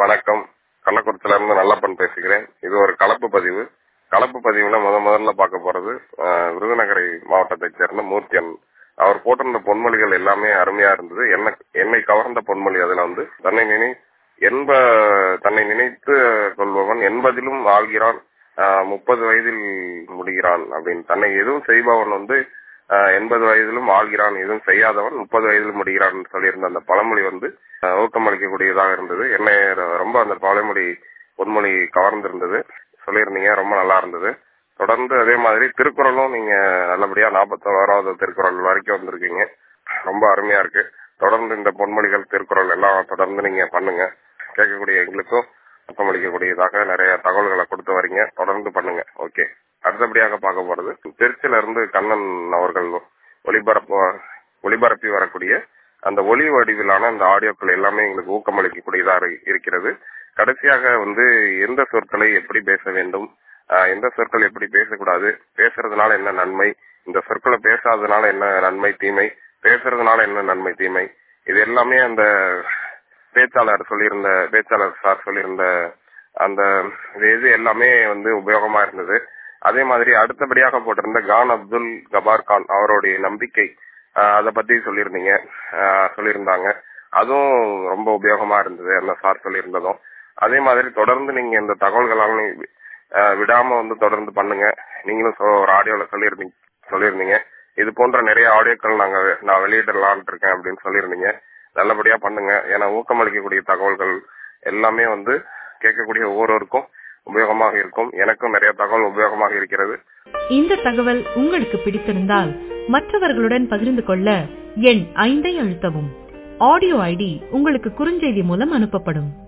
வணக்கம் கள்ளக்குறிச்சில இருந்து நல்லப்பன் பேசுகிறேன் இது ஒரு கலப்பு பதிவு கலப்பு பதிவுல முத முதல்ல பார்க்க போறது அஹ், விருதுநகரை மாவட்டத்தைச் சேர்ந்த மூர்த்தியன் அவர் போட்டிருந்த பொன்மொழிகள் எல்லாமே அருமையா இருந்தது என்ன என்னை கவர்ந்த பொன்மொழி அதுல வந்து தன்னை நினை என்ப தன்னை நினைத்து கொள்பவன் எண்பதிலும் வாழ்கிறான் ஆஹ், முப்பது வயதில் முடிகிறான் அப்படின்னு தன்னை எதுவும் செய்பவன் வந்து ஆஹ், எண்பது வயதிலும் ஆள்கிறான் எதுவும் செய்யாதவன் முப்பது வயதில் முடிகிறான் சொல்லியிருந்த அந்த பழமொழி வந்து ஆஹ், ஊக்கமளிக்கக்கூடியதாக இருந்தது என்னை ர- ரொம்ப அந்த பழமொழி பொன்மொழி கவர்ந்திருந்தது சொல்லியிருந்தீங்க ரொம்ப நல்லா இருந்தது தொடர்ந்து அதே மாதிரி திருக்குறளும் நீங்க நல்லபடியா நாற்பத்தோராவது திருக்குறள் வரைக்கும் வந்திருக்கீங்க ரொம்ப அருமையா இருக்கு தொடர்ந்து இந்த பொன்மொழிகள் திருக்குறள் எல்லாம் தொடர்ந்து நீங்க பண்ணுங்க கேட்கக்கூடிய எங்களுக்கும் ஊக்கமளிக்கக்கூடியதாக நிறைய தகவல்களை கொடுத்து வரீங்க தொடர்ந்து பண்ணுங்க ஓகே அடுத்தபடியாக பார்க்க போறது திருச்சியில இருந்து கண்ணன் அவர்கள் ஒளிபரப்பு ஒளிபரப்பி வரக்கூடிய அந்த ஒளி வடிவிலான அந்த ஆடியோக்கள் எல்லாமே எங்களுக்கு ஊக்கமளிக்கக்கூடியதா இரு- இருக்கிறது கடைசியாக வந்து எந்த சொற்களை எப்படி பேச வேண்டும் ஆஹ் எந்த சொற்கள் எப்படி பேசக்கூடாது பேசுறதுனால என்ன நன்மை இந்த சொற்களை பேசாததுனால என்ன நன்மை தீமை பேசுறதுனால என்ன நன்மை தீமை இது எல்லாமே அந்த பேச்சாளர் சொல்லியிருந்த பேச்சாளர் சார் சொல்லியிருந்த அந்த இது எல்லாமே வந்து உபயோகமா இருந்தது அதே மாதிரி அடுத்தபடியாக போட்டிருந்த கான் அப்துல் கபார் கான் அவருடைய நம்பிக்கை ஆஹ் அதை பத்தி சொல்லியிருந்தீங்க ஆஹ் சொல்லியிருந்தாங்க அதுவும் ரொம்ப உபயோகமா இருந்தது அந்த சார் சொல்லியிருந்ததும் அதே மாதிரி தொடர்ந்து நீங்க இந்த தகவல்களால ஆஹ் விடாம வந்து தொடர்ந்து பண்ணுங்க நீங்களும் சொ- ஒரு ஆடியோல சொல்லியிருந்தீங்க சொல்லியிருந்தீங்க இது போன்ற நிறைய ஆடியோக்கள் நாங்க வெ- நான் வெளியிடலாம்னு இருக்கேன் அப்படின்னு சொல்லியிருந்தீங்க நல்லபடியா பண்ணுங்க ஏன்னா ஊக்கமளிக்கக்கூடிய தகவல்கள் எல்லாமே வந்து கேட்கக்கூடிய ஒவ்வொருவருக்கும் உபயோகமாக இருக்கும் எனக்கும் நிறைய தகவல் உபயோகமாக இருக்கிறது இந்த தகவல் உங்களுக்கு பிடித்திருந்தால் மற்றவர்களுடன் பகிர்ந்து கொள்ள எண் ஐந்தை அழுத்தவும் ஆடியோ ஐடி உங்களுக்கு குறுஞ்செய்தி மூலம் அனுப்பப்படும்